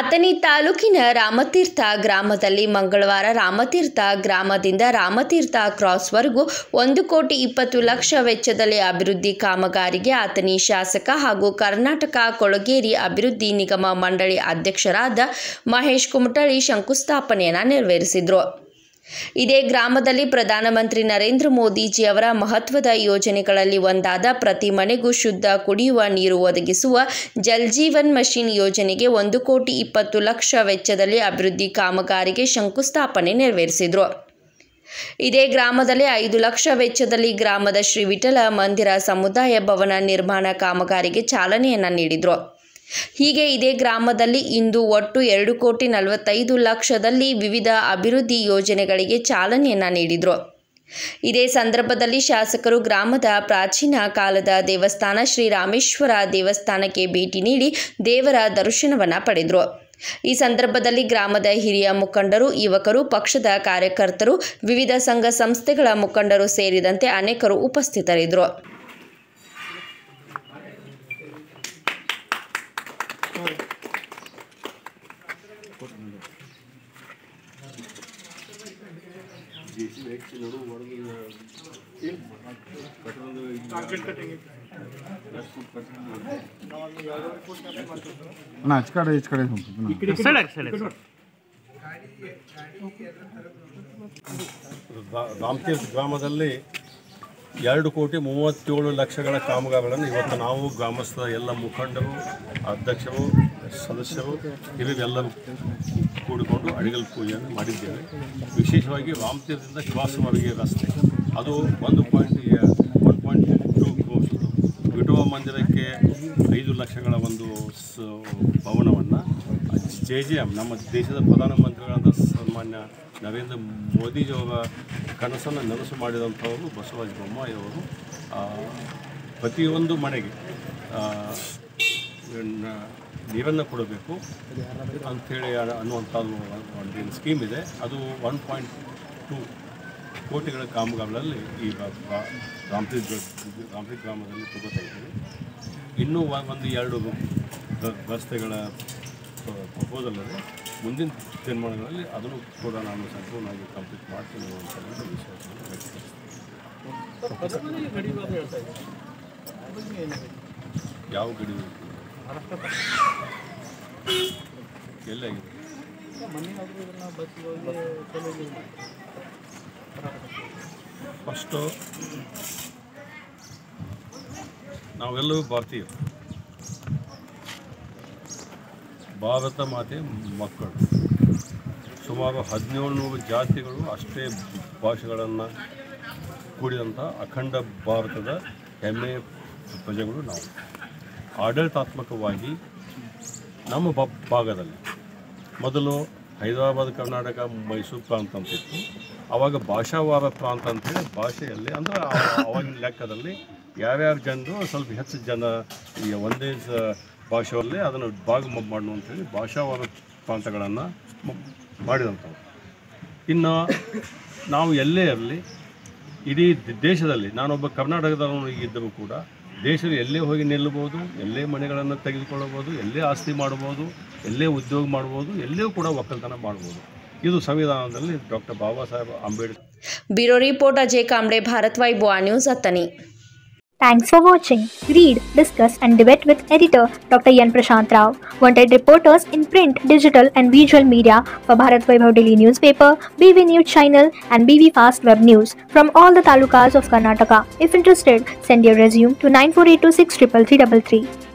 ಅಥಣಿ ತಾಲೂಕಿನ ರಾಮತೀರ್ಥ ಗ್ರಾಮದಲ್ಲಿ ಮಂಗಳವಾರ ರಾಮತೀರ್ಥ ಗ್ರಾಮದಿಂದ ರಾಮತೀರ್ಥ ಕ್ರಾಸ್ವರೆಗೂ ಒಂದು ಕೋಟಿ ಇಪ್ಪತ್ತು ಲಕ್ಷ ವೆಚ್ಚದಲ್ಲಿ ಅಭಿವೃದ್ಧಿ ಕಾಮಗಾರಿಗೆ ಅಥಣಿ ಶಾಸಕ ಹಾಗೂ ಕರ್ನಾಟಕ ಕೊಳಗೇರಿ ಅಭಿವೃದ್ಧಿ ನಿಗಮ ಮಂಡಳಿ ಅಧ್ಯಕ್ಷರಾದ ಮಹೇಶ್ ಕುಮಟಳ್ಳಿ ಶಂಕುಸ್ಥಾಪನೆಯನ್ನು ನೆರವೇರಿಸಿದರು ಇದೇ ಗ್ರಾಮದಲ್ಲಿ ಪ್ರಧಾನಮಂತ್ರಿ ನರೇಂದ್ರ ಮೋದಿಜಿಯವರ ಮಹತ್ವದ ಯೋಜನೆಗಳಲ್ಲಿ ಒಂದಾದ ಪ್ರತಿ ಮನೆಗೂ ಶುದ್ಧ ಕುಡಿಯುವ ನೀರು ಒದಗಿಸುವ ಜಲ್ ಜೀವನ್ ಮಿಷನ್ ಯೋಜನೆಗೆ ಒಂದು ಕೋಟಿ ಇಪ್ಪತ್ತು ಲಕ್ಷ ವೆಚ್ಚದಲ್ಲಿ ಅಭಿವೃದ್ಧಿ ಕಾಮಗಾರಿಗೆ ಶಂಕುಸ್ಥಾಪನೆ ನೆರವೇರಿಸಿದರು ಇದೇ ಗ್ರಾಮದಲ್ಲಿ ಐದು ಲಕ್ಷ ವೆಚ್ಚದಲ್ಲಿ ಗ್ರಾಮದ ಶ್ರೀ ವಿಠಲ ಮಂದಿರ ಸಮುದಾಯ ಭವನ ನಿರ್ಮಾಣ ಕಾಮಗಾರಿಗೆ ಚಾಲನೆಯನ್ನು ನೀಡಿದರು ಹೀಗೆ ಇದೇ ಗ್ರಾಮದಲ್ಲಿ ಇಂದು ಒಟ್ಟು ಎರಡು ಕೋಟಿ ನಲವತ್ತೈದು ಲಕ್ಷದಲ್ಲಿ ವಿವಿಧ ಅಭಿವೃದ್ಧಿ ಯೋಜನೆಗಳಿಗೆ ಚಾಲನೆಯನ್ನು ನೀಡಿದರು ಇದೇ ಸಂದರ್ಭದಲ್ಲಿ ಶಾಸಕರು ಗ್ರಾಮದ ಪ್ರಾಚೀನ ಕಾಲದ ದೇವಸ್ಥಾನ ಶ್ರೀ ರಾಮೇಶ್ವರ ದೇವಸ್ಥಾನಕ್ಕೆ ಭೇಟಿ ನೀಡಿ ದೇವರ ದರ್ಶನವನ್ನು ಪಡೆದರು ಈ ಸಂದರ್ಭದಲ್ಲಿ ಗ್ರಾಮದ ಹಿರಿಯ ಮುಖಂಡರು ಯುವಕರು ಪಕ್ಷದ ಕಾರ್ಯಕರ್ತರು ವಿವಿಧ ಸಂಘ ಸಂಸ್ಥೆಗಳ ಮುಖಂಡರು ಸೇರಿದಂತೆ ಅನೇಕರು ಉಪಸ್ಥಿತರಿದ್ದರು ಅಣ್ಣ ಆಚೆ ಕಡೆ ಈಚೆ ಕಡೆ ಹೋಗ್ಬೇಕು ಸಡಕ್ ಸಡಕ್ ರಾ- ರಾಮತೀರ್ಥ ಗ್ರಾಮದಲ್ಲಿ ಎರಡು ಕೋಟಿ ಮೂವತ್ತೇಳು ಲಕ್ಷಗಳ ಕಾಮಗಾರಿಗಳನ್ನು ಇವತ್ತು ನಾವು ಗ್ರಾಮಸ್ಥರ ಎಲ್ಲ ಮುಖಂಡರು ಅಧ್ಯಕ್ಷರು ಸದಸ್ಯರು ಹಿರಿಯರೆಲ್ಲರೂ ಕೂಡಿಕೊಂಡು ಅಡಿಗಲ್ ಪೂಜೆಯನ್ನು ಮಾಡಿದ್ದೇವೆ ವಿಶೇಷವಾಗಿ ರಾಮತೀರ್ಥದಿಂದ ಶ್ವಾಸವರೆಗೆ ರಸ್ತೆ ಅದು ಒಂದು point one point two crores Vithoba ಮಂದಿರಕ್ಕೆ ಐದು ಲಕ್ಷಗಳ ಒಂದು ಸ ಭವನವನ್ನು ಜೆ ಜೆ ಎಮ್ ನಮ್ಮ ದೇಶದ ಪ್ರಧಾನಮಂತ್ರಿಗಳಾದ ಸನ್ಮಾನ್ಯ ನರೇಂದ್ರ ಮೋದಿಜಿಯವರ ಕನಸನ್ನು ನನಸು ಮಾಡಿದಂಥವರು ಬಸವರಾಜ ಬೊಮ್ಮಾಯಿ ಅವರು ಆ, ಪ್ರತಿಯೊಂದು ಮನೆಗೆ ಆ, ನ- ನೀರನ್ನು ಕೊಡಬೇಕು ಅಂಥೇಳಿ ಅನ್ನುವಂಥದ್ದು ಒಂದು ಸ್ಕೀಮ್ ಇದೆ ಅದು ಒನ್ ಪಾಯಿಂಟ್ ಟೂ ಕೋಟಿಗಳ ಕಾಮಗಾರಿಗಳಲ್ಲಿ ಈ ಬ- ಬ- ರಾಮತೀರ್ಥ ರಾಮತೀರ್ಥ ಗ್ರಾಮದಲ್ಲಿ ತಗೋತಾ ಇದ್ದೀವಿ ಇನ್ನೂ ಒ- ಒಂದು ಎರಡು ರ- ರಸ್ತೆಗಳ ಪ್ರಪೋಸಲ್ ಇದೆ ಮುಂದಿನ ತೀರ್ಮಾನಗಳಲ್ಲಿ ಅದನ್ನು ಕೂಡ ನಾನು ಸಂಪೂರ್ಣವಾಗಿ ಕಂಪ್ಲೀಟ್ ಮಾಡ್ತೀನಿ ಅಂತ ಒಂದು ವಿಶ್ವಾಸವನ್ನು ವ್ಯಕ್ತಪಡಿಸ್ತೀನಿ ಯಾವ ಗಡಿ ಎಲ್ಲಾಗಿದೆ ಫಸ್ಟು ನಾವೆಲ್ಲರೂ ಭಾರತೀಯರು ಭಾರತ ಮಾತೆ ಮಕ್ಕಳು ಸುಮಾರು ಹದಿನೇಳು ನೂರು ಜಾತಿಗಳು ಅಷ್ಟೇ ಭಾಷೆಗಳನ್ನು ಕೂಡಿದಂಥ ಅಖಂಡ ಭಾರತದ ಹೆಮ್ಮೆಯ ಪ್ರಜೆಗಳು ನಾವು ಆಡಳಿತಾತ್ಮಕವಾಗಿ ನಮ್ಮ ಬ ಭಾಗದಲ್ಲಿ ಮೊದಲು ಹೈದರಾಬಾದ್ ಕರ್ನಾಟಕ ಮೈಸೂರು ಪ್ರಾಂತ ಅಂತಿತ್ತು ಆವಾಗ ಭಾಷಾವಾರ ಪ್ರಾಂತ ಅಂತೇಳಿ ಭಾಷೆಯಲ್ಲಿ ಅಂದರೆ ಆ- ಆವಾಗಿನ ಲೆಕ್ಕದಲ್ಲಿ ಯಾರ್ಯಾರು ಜನರು ಸ್ವಲ್ಪ ಹೆಚ್ಚು ಜನ ಈ ಒಂದೇ ಸ ಭಾಷೆಯಲ್ಲೇ ಅದನ್ನು ಭಾಗ ಮ- ಮಾಡು ಅಂತೇಳಿ ಭಾಷಾವಾರ ಪ್ರಾಂತಗಳನ್ನು ಮಾಡಿದಂಥವು ಇನ್ನು ನಾವು ಎಲ್ಲೇ ಇರಲಿ ಇಡೀ ದ- ದೇಶದಲ್ಲಿ ನಾನೊಬ್ಬ ಕರ್ನಾಟಕದವನು ಇದ್ದರೂ ಕೂಡ ದೇಶದ ಎಲ್ಲೇ ಹೋಗಿ ನಿಲ್ಲಬಹುದು ಎಲ್ಲೇ ಮನೆಗಳನ್ನು ತೆಗೆದುಕೊಳ್ಳಬಹುದು ಎಲ್ಲೇ ಆಸ್ತಿ ಮಾಡ್ಬೋದು ಎಲ್ಲೇ ಉದ್ಯೋಗ ಮಾಡ್ಬೋದು ಎಲ್ಲೇ ಕೂಡ ಒಕ್ಕಲ್ತನ ಮಾಡ್ಬೋದು ಇದು ಸಂವಿಧಾನದಲ್ಲಿ doctor Baba Saheb Ambedkar bureau report Ajay Kamble Bharat Vaibhava news Athani Thanks for watching. Read, discuss, and debate with editor Dr. Yan Prashant Rao. Wanted reporters in print, digital, and visual media for Bharat Vaibhav Daily Newspaper, BV News Channel, and BV Fast Web News from all the talukas of Karnataka. If interested, send your resume to 9482633333.